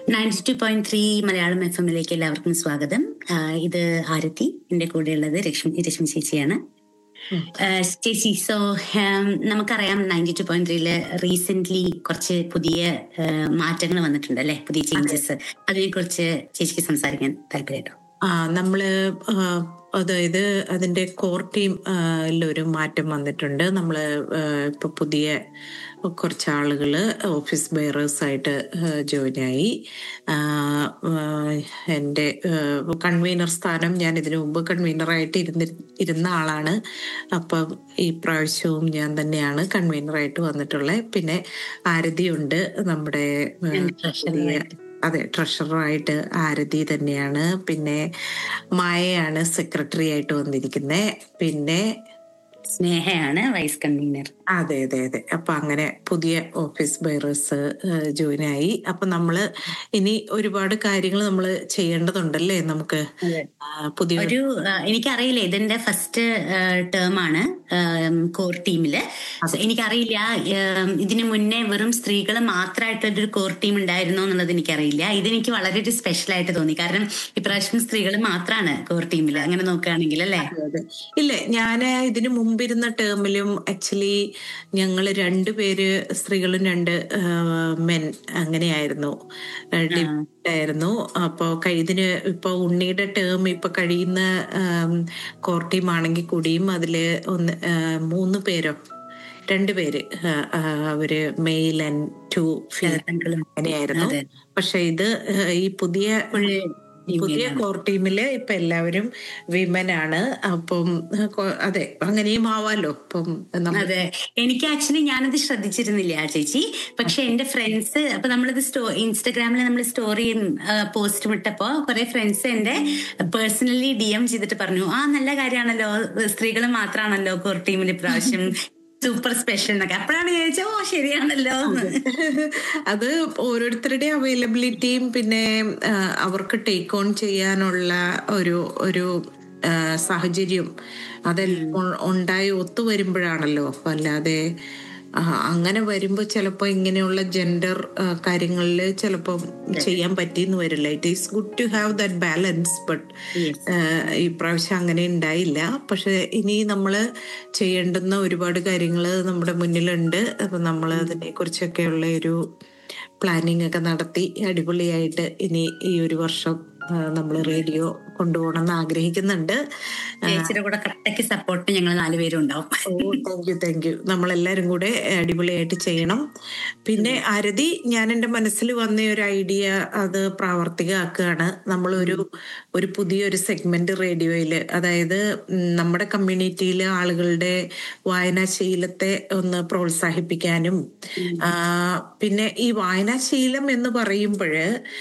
Ninety two point three Malayalam F എമ്മിലേക്ക് എല്ലാവർക്കും സ്വാഗതം ആ, ഇത് ആരതി എന്റെ കൂടെയുള്ളത് രശ്മി രശ്മി ചേച്ചിയാണ് ആ, ചേച്ചി സോ നമുക്കറിയാം നയൻറ്റി ടു പോയിന്റ് ത്രീയില് റീസെന്റ് കുറച്ച് പുതിയ ആ, മാറ്റങ്ങൾ വന്നിട്ടുണ്ട് അല്ലെ പുതിയ ചേഞ്ചസ് അതിനെ കുറിച്ച് ചേച്ചിക്ക് സംസാരിക്കാൻ താല്പര്യട്ടോ ആ നമ്മള് ആ, അതായത് അതിന്റെ കോർ ടീം ഒരു മാറ്റം വന്നിട്ടുണ്ട് നമ്മള് ആ, ഇപ്പൊ പുതിയ കുറച്ച് ആളുകള് ഓഫീസ് ബെയറേഴ്സ് ആയിട്ട് ജോയിൻ ആയി ആ, ആ, എൻ്റെ കൺവീനർ സ്ഥാനം ഞാൻ ഇതിനു മുമ്പ് കൺവീനറായിട്ട് ഇരുന്നി ഇരുന്ന ആളാണ് അപ്പം ഈ പ്രാവശ്യവും ഞാൻ തന്നെയാണ് കൺവീനറായിട്ട് വന്നിട്ടുള്ളത് പിന്നെ ആരതിയുണ്ട് നമ്മുടെ ആ, പുതിയ അതെ ട്രഷററായിട്ട് ആരതി തന്നെയാണ് പിന്നെ മായയാണ് സെക്രട്ടറി ആയിട്ട് വന്നിരിക്കുന്നത് പിന്നെ സ്നേഹയാണ് വൈസ് കൺവീനർ അതെ അതെ അതെ അപ്പൊ അങ്ങനെ പുതിയ ഓഫീസ് ബെയറേഴ്സ് ജോയിൻ ആയി അപ്പൊ നമ്മള് ഇനി ഒരുപാട് കാര്യങ്ങൾ നമ്മൾ ചെയ്യേണ്ടതുണ്ടല്ലേ നമുക്ക് ആ, പുതിയ ഒരു ആ, എനിക്കറിയില്ല ഇതിന്റെ ഫസ്റ്റ് ടേം ആണ് കോർ ടീമില് So, എനിക്കറിയില്ല ഉം, ഇതിന് മുന്നേ വെറും സ്ത്രീകൾ മാത്രമായിട്ട് ഒരു കോർ ടീം ഉണ്ടായിരുന്നോ എന്നുള്ളത് എനിക്കറിയില്ല ഇതെനിക്ക് വളരെ ഒരു സ്പെഷ്യൽ ആയിട്ട് തോന്നി കാരണം ഇപ്രാവശ്യം സ്ത്രീകൾ മാത്രമാണ് കോർ ടീമിൽ അങ്ങനെ നോക്കുകയാണെങ്കിൽ അല്ലേ അതെ. ഇല്ല ഞാൻ ഇതിനു മുമ്പിരുന്ന ടേമിലും ആക്ച്വലി ഞങ്ങൾ രണ്ടുപേര് സ്ത്രീകളും രണ്ട് മെൻ അങ്ങനെയായിരുന്നു ഡിഫറെന്റ് ആയിരുന്നു അപ്പോ ക- ഇതിന് ഇപ്പൊ ഉണ്ണിയുടെ ടേം ഇപ്പൊ കഴിയുന്ന കോർ ടീം ആണെങ്കിൽ കൂടിയും അതില് ഒന്ന് ആ, മൂന്ന് പേരോ രണ്ടുപേര് ആ, ആ, അവര് മെയിൽ ആൻഡ് ടു ഫീമെയിൽ അങ്ങനെയായിരുന്നു അതെ. പക്ഷെ ഇത് ആ, ഈ പുതിയ പുതിയ കോർ ടീമില് ഇപ്പൊ എല്ലാവരും വിമൻ ആണ് അപ്പം കൊ- അതെ അങ്ങനെയും ആവാലോ ഇപ്പം നമ്മ- അതെ എനിക്ക് ആക്ച്വലി ഞാനത് ശ്രദ്ധിച്ചിരുന്നില്ല ആ ചേച്ചി പക്ഷെ എന്റെ ഫ്രണ്ട്സ് അപ്പൊ നമ്മളിത് സ്റ്റോ ഇൻസ്റ്റഗ്രാമിൽ നമ്മൾ സ്റ്റോറിയും പോസ്റ്റും ഇട്ടപ്പോ കുറെ ഫ്രണ്ട്സ് എന്റെ പേഴ്സണലി ഡി എം ചെയ്തിട്ട് പറഞ്ഞു ആ നല്ല കാര്യമാണല്ലോ സ്ത്രീകൾ മാത്രമാണല്ലോ കോർ ടീമിൽ ഇപ്രാവശ്യം സൂപ്പർ സ്പെഷ്യൽ എന്നൊക്കെ അപ്പോഴാണ് ഞാൻ ചോദിച്ചത് ഓ ശരിയാണല്ലോ എന്ന്. അത് ഓരോരുത്തരുടെ അവൈലബിലിറ്റിയും പിന്നെ ആ, അവർക്ക് ടേക്ക് ഓൺ ചെയ്യാനുള്ള ഒരു ഒരു ആ, സാഹചര്യം അതെല്ലാം ഉ- ഉണ്ടായി ഒത്തുവരുമ്പോഴാണല്ലോ അല്ലാതെ ആ, അങ്ങനെ വരുമ്പോൾ ചിലപ്പോൾ ഇങ്ങനെയുള്ള ജെൻഡർ കാര്യങ്ങളിൽ ചിലപ്പോൾ ചെയ്യാൻ പറ്റിയെന്ന് വരില്ല it is good to have that balance but Yes. ഈ പ്രാവശ്യം അങ്ങനെ ഉണ്ടായില്ല പക്ഷെ ഇനി നമ്മൾ ചെയ്യേണ്ടുന്ന ഒരുപാട് കാര്യങ്ങൾ നമ്മുടെ മുന്നിലുണ്ട് അപ്പൊ നമ്മൾ അതിനെ കുറിച്ചൊക്കെയുള്ള ഒരു പ്ലാനിങ് ഒക്കെ നടത്തി അടിപൊളിയായിട്ട് ഇനി ഈ ഒരു വർഷം നമ്മൾ റേഡിയോ കൊണ്ടുപോകണം എന്ന് ആഗ്രഹിക്കുന്നുണ്ട് ചേച്ചിയുടെ കൂടെ കട്ടയ്ക്ക് സപ്പോർട്ട് ഞങ്ങൾ നാലുപേരും ഉണ്ടാവും ഓ താങ്ക് യു താങ്ക് യു നമ്മളെല്ലാരും കൂടെ അടിപൊളിയായിട്ട് ചെയ്യണം പിന്നെ ആരതി ഞാൻ എൻ്റെ മനസ്സിൽ വന്ന ഒരു ഐഡിയ അത് പ്രാവർത്തികമാക്കുകയാണ് നമ്മളൊരു ഒരു പുതിയൊരു സെഗ്മെന്റ് റേഡിയോയിൽ അതായത് ഉം, നമ്മുടെ കമ്മ്യൂണിറ്റിയിലെ ആളുകളുടെ വായനാശീലത്തെ ഒന്ന് പ്രോത്സാഹിപ്പിക്കാനും ആ, പിന്നെ ഈ വായനാശീലം എന്ന് പറയുമ്പോൾ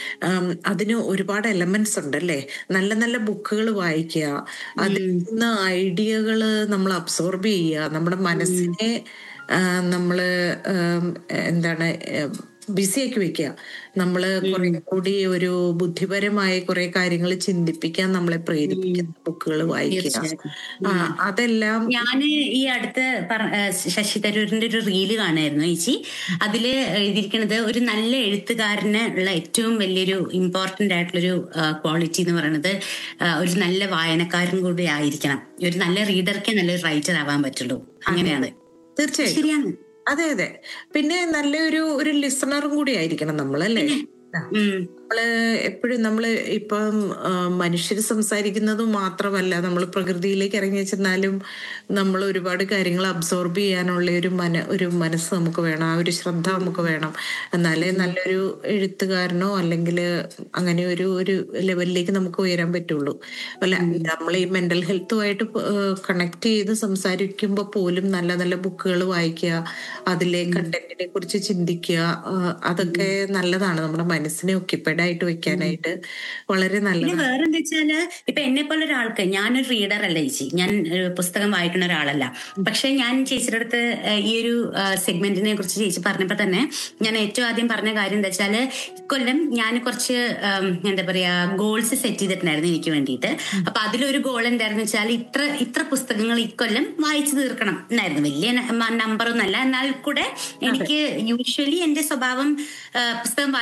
അതിന് ഒരുപാട് എലമെന്റ്സ് ഉണ്ട് അല്ലേ നല്ല നല്ല ബുക്കുകൾ വായിക്കുക അതിൽ നിന്ന് ഐഡിയകൾ നമ്മൾ അബ്സോർബ് ചെയ്യുക നമ്മുടെ മനസ്സിനെ ആ, നമ്മള് ആം, എന്താണ് ബിസിയാക്കി വെക്കുക നമ്മള് കുറെ കൂടി ഒരു ബുദ്ധിപരമായ കുറെ കാര്യങ്ങൾ ചിന്തിപ്പിക്കാൻ നമ്മളെ പ്രേരിപ്പിക്കുന്ന ബുക്കുകൾ വായിക്കുക ആ അതെല്ലാം ഞാന് ഈ അടുത്ത് പറ- ഏഹ് ശശി തരൂരിന്റെ ഒരു റീല് കാണായിരുന്നു ചേച്ചി അതില് എഴുതിയിരിക്കുന്നത് ഒരു നല്ല എഴുത്തുകാരന് ഉള്ള ഏറ്റവും വലിയൊരു ഇമ്പോർട്ടന്റ് ആയിട്ടുള്ളൊരു ക്വാളിറ്റി എന്ന് പറയുന്നത് ഏഹ് ഒരു നല്ല വായനക്കാരൻ കൂടി ആയിരിക്കണം ഒരു നല്ല റീഡർക്കേ നല്ലൊരു റൈറ്റർ ആവാൻ പറ്റുള്ളൂ അങ്ങനെയാണ് തീർച്ചയായും ശരിയാണ് അതെ അതെ പിന്നെ നല്ലൊരു ഒരു ലിസണറും കൂടി ആയിരിക്കണം നമ്മൾ അല്ലേ ഉം നമ്മള് എപ്പോഴും നമ്മള് ഇപ്പം മനുഷ്യർ സംസാരിക്കുന്നത് മാത്രമല്ല നമ്മൾ പ്രകൃതിയിലേക്ക് ഇറങ്ങി ചെന്നാലും നമ്മൾ ഒരുപാട് കാര്യങ്ങൾ അബ്സോർബ് ചെയ്യാനുള്ള ഒരു മന ഒരു മനസ്സ് നമുക്ക് വേണം ആ ഒരു ശ്രദ്ധ നമുക്ക് വേണം എന്നാലേ നല്ലൊരു എഴുത്തുകാരനോ അല്ലെങ്കിൽ അങ്ങനെ ഒരു ഒരു ലെവലിലേക്ക് നമുക്ക് ഉയരാൻ പറ്റുള്ളൂ അല്ല നമ്മൾ ഈ മെന്റൽ ഹെൽത്തുമായിട്ട് കണക്ട് ചെയ്ത് സംസാരിക്കുമ്പോൾ പോലും നല്ല നല്ല ബുക്കുകൾ വായിക്കുക അതിലെ കണ്ടന്റിനെ കുറിച്ച് ചിന്തിക്കുക ആ, അതൊക്കെ നല്ലതാണ് നമ്മുടെ മനസ്സിനെ ഒക്യുപ്പൈഡ് ആയിട്ട് വെക്കാനായിട്ട് വളരെ പിന്നെ നല്ലതാണ് വേറെന്താ വെച്ചാല് ഇപ്പൊ എന്നെ പോലെ ഒരാൾക്ക് ഞാനൊരു റീഡർ അല്ല ചേച്ചി ഞാൻ ഒരു പുസ്തകം വായിക്കുന്ന ഒരാളല്ല പക്ഷെ ഞാൻ ചേച്ചിയുടെ അടുത്ത് ഏഹ്, ഈ ഒരു സെഗ്മെന്റിനെ കുറിച്ച് ചേച്ചി പറഞ്ഞപ്പോ തന്നെ ഞാൻ ഏറ്റവും ആദ്യം പറഞ്ഞ കാര്യം എന്താ വെച്ചാല് ഇക്കൊല്ലം ഞാൻ കുറച്ച് ഉം, എന്താ പറയാ ഗോൾസ് സെറ്റ് ചെയ്തിട്ടുണ്ടായിരുന്നു എനിക്ക് വേണ്ടിയിട്ട് അപ്പൊ അതിലൊരു ഗോൾ എന്തായിരുന്നു വെച്ചാൽ ഇത്ര ഇത്ര പുസ്തകങ്ങൾ ഇക്കൊല്ലം വായിച്ചു തീർക്കണം എന്നായിരുന്നു വലിയ നമ്പർ ഒന്നല്ല എന്നാൽ കൂടെ എനിക്ക് യൂഷ്വലി എന്റെ സ്വഭാവം ആ, പുസ്തകം വായിക്കാത്ത എനിക്ക്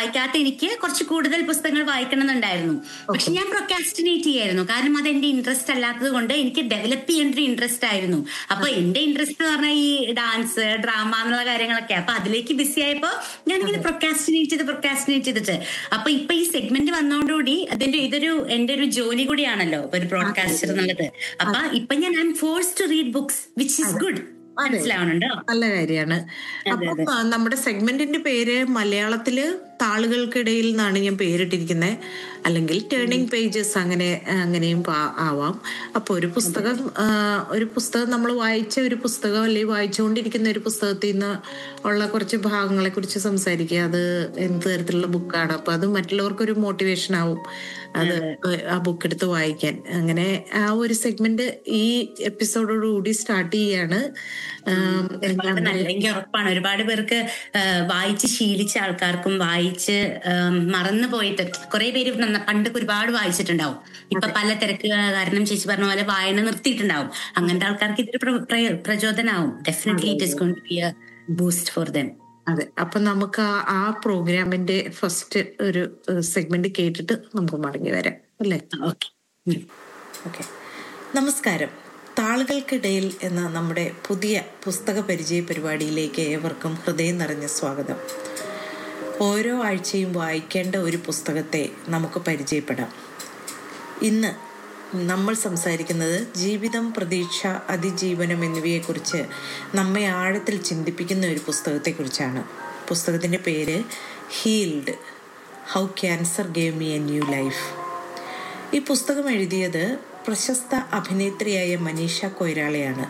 എനിക്ക് കുറച്ച് കൂടുതൽ പുസ്തകങ്ങൾ വായിക്കണം എന്നുണ്ടായിരുന്നു പക്ഷെ ഞാൻ പ്രൊക്കാസ്റ്റിനേറ്റ് ചെയ്യായിരുന്നു കാരണം അത് എന്റെ ഇൻട്രസ്റ്റ് അല്ലാത്തത് കൊണ്ട് എനിക്ക് ഡെവലപ്പ് ചെയ്യേണ്ട ഒരു ഇൻട്രസ്റ്റ് ആയിരുന്നു അപ്പൊ എന്റെ ഇൻട്രസ്റ്റ് എന്ന് പറഞ്ഞാൽ ഈ ഡാൻസ് ഡ്രാമ എന്നുള്ള കാര്യങ്ങളൊക്കെ അപ്പൊ അതിലേക്ക് ബിസി ആയപ്പോ ഞാനിങ്ങനെ പ്രൊക്കാസ്റ്റിനേറ്റ് ചെയ്ത് പ്രൊക്കാസ്റ്റിനേറ്റ് ചെയ്തിട്ട് അപ്പൊ ഇപ്പൊ ഈ സെഗ്മെന്റ് വന്നോടുകൂടി അതിന്റെ ഇതൊരു എന്റെ ഒരു ജോലി കൂടിയാണല്ലോ ഒരു ബ്രോഡ്കാസ്റ്റർ എന്നുള്ളത് അപ്പൊ ഇപ്പൊ ഞാൻ I am forced to read books which is good മനസ്സിലാവണുണ്ടോ നല്ല കാര്യമാണ് അപ്പം ആ, നമ്മുടെ സെഗ്മെന്റിന്റെ പേര് മലയാളത്തില് താളുകൾക്കിടയിൽ നിന്നാണ് ഞാൻ പേരിട്ടിരിക്കുന്നത് അല്ലെങ്കിൽ ടേണിംഗ് പേജസ് അങ്ങനെ അങ്ങനെയും പാ- ആവാം അപ്പൊ ഒരു പുസ്തകം ആ, ഒരു പുസ്തകം നമ്മൾ വായിച്ച ഒരു പുസ്തകം അല്ലെങ്കിൽ വായിച്ചുകൊണ്ടിരിക്കുന്ന ഒരു പുസ്തകത്തിൽ നിന്ന് ഉള്ള കുറച്ച് ഭാഗങ്ങളെ കുറിച്ച് സംസാരിക്കുക അത് എന്ത് തരത്തിലുള്ള ബുക്കാണ് അപ്പൊ അത് മറ്റുള്ളവർക്കൊരു മോട്ടിവേഷൻ ആവും അത് ആ ബുക്ക് എടുത്ത് വായിക്കാൻ അങ്ങനെ ആ ഒരു സെഗ്മെന്റ് ഈ എപ്പിസോഡോടുകൂടി സ്റ്റാർട്ട് ചെയ്യാണ് ആം, ഒരുപാട് നല്ല എനിക്ക് ഉറപ്പാണ് ഒരുപാട് പേർക്ക് ആ, വായിച്ച് ശീലിച്ച ആൾക്കാർക്കും വായിച്ച് ആം, മറന്നു പോയിട്ട് കുറെ പേര് നന്ന- പണ്ടൊക്കെ ഒരുപാട് വായിച്ചിട്ടുണ്ടാവും ഇപ്പൊ പല തിരക്ക് കാരണം ചേച്ചി പറഞ്ഞ പോലെ വായന നിർത്തിയിട്ടുണ്ടാവും അങ്ങനത്തെ ആൾക്കാർക്ക് ഇതൊരു പ്ര- പ്ര- പ്രചോദനമാവും definitely it is going to be a boost for them അതെ അപ്പൊ നമുക്ക് ആ ആ പ്രോഗ്രാമിന്റെ ഫസ്റ്റ് ഒരു സെഗ്മെന്റ് കേട്ടിട്ട് നമുക്ക് മടങ്ങി വരാം അല്ലേ ഓക്കെ ഓക്കെ നമസ്കാരം താളുകൾക്കിടയിൽ എന്ന നമ്മുടെ പുതിയ പുസ്തക പരിചയ പരിപാടിയിലേക്ക് ഏവർക്കും ഹൃദയം നിറഞ്ഞ സ്വാഗതം ഓരോ ആഴ്ചയും വായിക്കേണ്ട ഒരു പുസ്തകത്തെ നമുക്ക് പരിചയപ്പെടാം ഇന്ന് നമ്മൾ സംസാരിക്കുന്നത് ജീവിതം പ്രതീക്ഷ അതിജീവനം എന്നിവയെക്കുറിച്ച് നമ്മെ ആഴത്തിൽ ചിന്തിപ്പിക്കുന്ന ഒരു പുസ്തകത്തെക്കുറിച്ചാണ് പുസ്തകത്തിൻ്റെ പേര് healed how cancer gave me a new life ഈ പുസ്തകം എഴുതിയത് പ്രശസ്ത അഭിനേത്രിയായ മനീഷ കൊയ്രാളയാണ്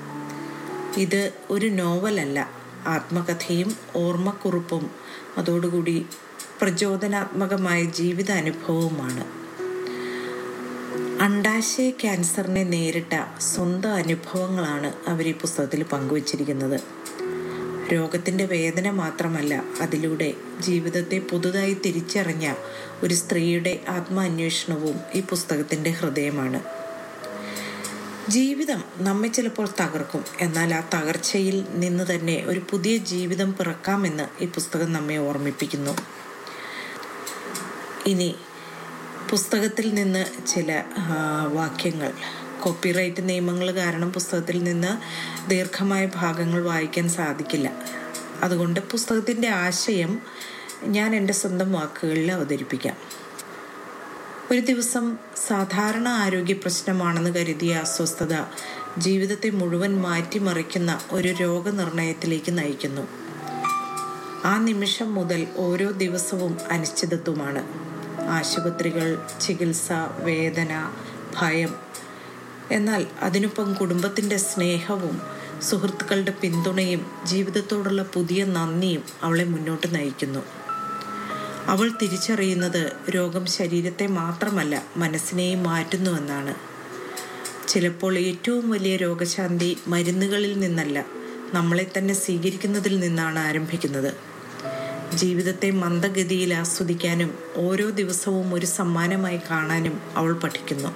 ഇത് ഒരു നോവലല്ല ആത്മകഥയും ഓർമ്മക്കുറിപ്പും അതോടുകൂടി പ്രചോദനാത്മകമായ ജീവിതാനുഭവവുമാണ് അണ്ടാശയ ക്യാൻസറിനെ നേരിട്ട സ്വന്തം അനുഭവങ്ങളാണ് അവർ ഈ പുസ്തകത്തിൽ പങ്കുവച്ചിരിക്കുന്നത് രോഗത്തിൻ്റെ വേദന മാത്രമല്ല അതിലൂടെ ജീവിതത്തെ പുതുതായി തിരിച്ചറിഞ്ഞ ഒരു സ്ത്രീയുടെ ആത്മാന്വേഷണവും ഈ പുസ്തകത്തിൻ്റെ ഹൃദയമാണ് ജീവിതം നമ്മെ ചിലപ്പോൾ തകർക്കും എന്നാൽ ആ തകർച്ചയിൽ നിന്ന് തന്നെ ഒരു പുതിയ ജീവിതം പിറക്കാമെന്ന് ഈ പുസ്തകം നമ്മെ ഓർമ്മിപ്പിക്കുന്നു ഇനി പുസ്തകത്തിൽ നിന്ന് ചില ആ, വാക്യങ്ങൾ കോപ്പിറൈറ്റ് നിയമങ്ങൾ കാരണം പുസ്തകത്തിൽ നിന്ന് ദീർഘമായ ഭാഗങ്ങൾ വായിക്കാൻ സാധിക്കില്ല അതുകൊണ്ട് പുസ്തകത്തിൻ്റെ ആശയം ഞാൻ എൻ്റെ സ്വന്തം വാക്കുകളിൽ അവതരിപ്പിക്കാം ഒരു ദിവസം സാധാരണ ആരോഗ്യ പ്രശ്നമാണെന്ന് കരുതിയ അസ്വസ്ഥത ജീവിതത്തെ മുഴുവൻ മാറ്റിമറിക്കുന്ന ഒരു രോഗനിർണയത്തിലേക്ക് നയിക്കുന്നു ആ നിമിഷം മുതൽ ഓരോ ദിവസവും അനിശ്ചിതത്വമാണ് ആശുപത്രികൾ ചികിത്സ വേദന ഭയം എന്നാൽ അതിനൊപ്പം കുടുംബത്തിൻ്റെ സ്നേഹവും സുഹൃത്തുക്കളുടെ പിന്തുണയും ജീവിതത്തോടുള്ള പുതിയ നന്ദിയും അവളെ മുന്നോട്ട് നയിക്കുന്നു അവൾ തിരിച്ചറിയുന്നത് രോഗം ശരീരത്തെ മാത്രമല്ല മനസ്സിനെയും മാറ്റുന്നുവെന്നാണ് ചിലപ്പോൾ ഏറ്റവും വലിയ രോഗശാന്തി മരുന്നുകളിൽ നിന്നല്ല നമ്മളെ തന്നെ സ്വീകരിക്കുന്നതിൽ നിന്നാണ് ആരംഭിക്കുന്നത് ജീവിതത്തെ മന്ദഗതിയിൽ ആസ്വദിക്കാനും ഓരോ ദിവസവും ഒരു സമ്മാനമായി കാണാനും അവൾ പഠിക്കുന്നു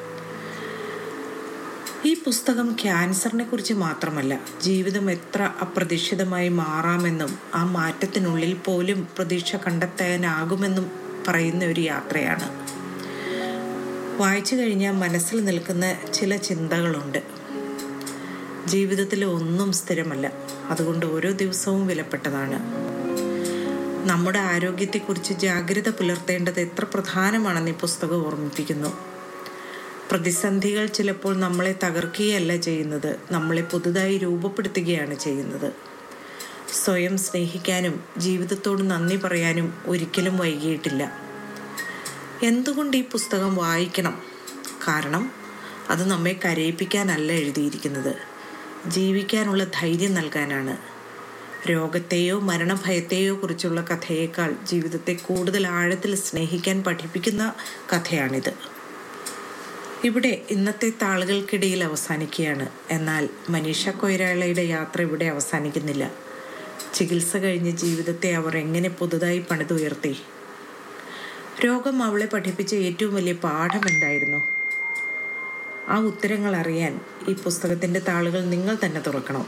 ഈ പുസ്തകം ക്യാൻസറിനെ കുറിച്ച് മാത്രമല്ല ജീവിതം എത്ര അപ്രതീക്ഷിതമായി മാറാമെന്നും ആ മാറ്റത്തിനുള്ളിൽ പോലും പ്രതീക്ഷ കണ്ടെത്താനാകുമെന്നും പറയുന്ന ഒരു യാത്രയാണ് വായിച്ചു കഴിഞ്ഞാൽ മനസ്സിൽ നിൽക്കുന്ന ചില ചിന്തകളുണ്ട് ജീവിതത്തിൽ ഒന്നും സ്ഥിരമല്ല അതുകൊണ്ട് ഓരോ ദിവസവും വിലപ്പെട്ടതാണ് നമ്മുടെ ആരോഗ്യത്തെക്കുറിച്ച് ജാഗ്രത പുലർത്തേണ്ടത് എത്ര പ്രധാനമാണെന്ന് ഈ പുസ്തകം ഓർമ്മിപ്പിക്കുന്നു പ്രതിസന്ധികൾ ചിലപ്പോൾ നമ്മളെ തകർക്കുകയല്ല ചെയ്യുന്നത് നമ്മളെ പുതുതായി രൂപപ്പെടുത്തുകയാണ് ചെയ്യുന്നത് സ്വയം സ്നേഹിക്കാനും ജീവിതത്തോട് നന്ദി പറയാനും ഒരിക്കലും വൈകിയിട്ടില്ല എന്തുകൊണ്ട് ഈ പുസ്തകം വായിക്കണം കാരണം അത് നമ്മെ കരയിപ്പിക്കാനല്ല എഴുതിയിരിക്കുന്നത് ജീവിക്കാനുള്ള ധൈര്യം നൽകാനാണ് രോഗത്തെയോ മരണഭയത്തെയോ കുറിച്ചുള്ള കഥയേക്കാൾ ജീവിതത്തെ കൂടുതൽ ആഴത്തിൽ സ്നേഹിക്കാൻ പഠിപ്പിക്കുന്ന കഥയാണിത് ഇവിടെ ഇന്നത്തെ താളുകൾക്കിടയിൽ അവസാനിക്കുകയാണ് എന്നാൽ മനീഷ കൊയ്രാളയുടെ യാത്ര ഇവിടെ അവസാനിക്കുന്നില്ല ചികിത്സ കഴിഞ്ഞ് ജീവിതത്തെ അവർ എങ്ങനെ പുതുതായി പണിതുയർത്തി രോഗം അവളെ പഠിപ്പിച്ച ഏറ്റവും വലിയ പാഠം എന്തായിരുന്നു ആ ഉത്തരങ്ങൾ അറിയാൻ ഈ പുസ്തകത്തിൻ്റെ താളുകൾ നിങ്ങൾ തന്നെ തുറക്കണം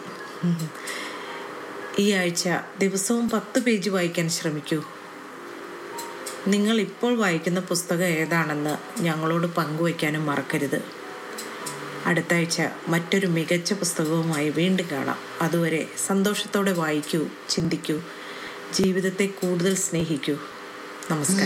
ഈ ആഴ്ച ദിവസവും പത്ത് പേജ് വായിക്കാൻ ശ്രമിക്കൂ നിങ്ങൾ ഇപ്പോൾ വായിക്കുന്ന പുസ്തകം ഏതാണെന്ന് ഞങ്ങളോട് പങ്കുവയ്ക്കാനും മറക്കരുത് അടുത്ത ആഴ്ച മറ്റൊരു മികച്ച പുസ്തകവുമായി വീണ്ടും കാണാം അതുവരെ സന്തോഷത്തോടെ വായിക്കൂ ചിന്തിക്കൂ ജീവിതത്തെ കൂടുതൽ സ്നേഹിക്കൂ നമസ്കാരം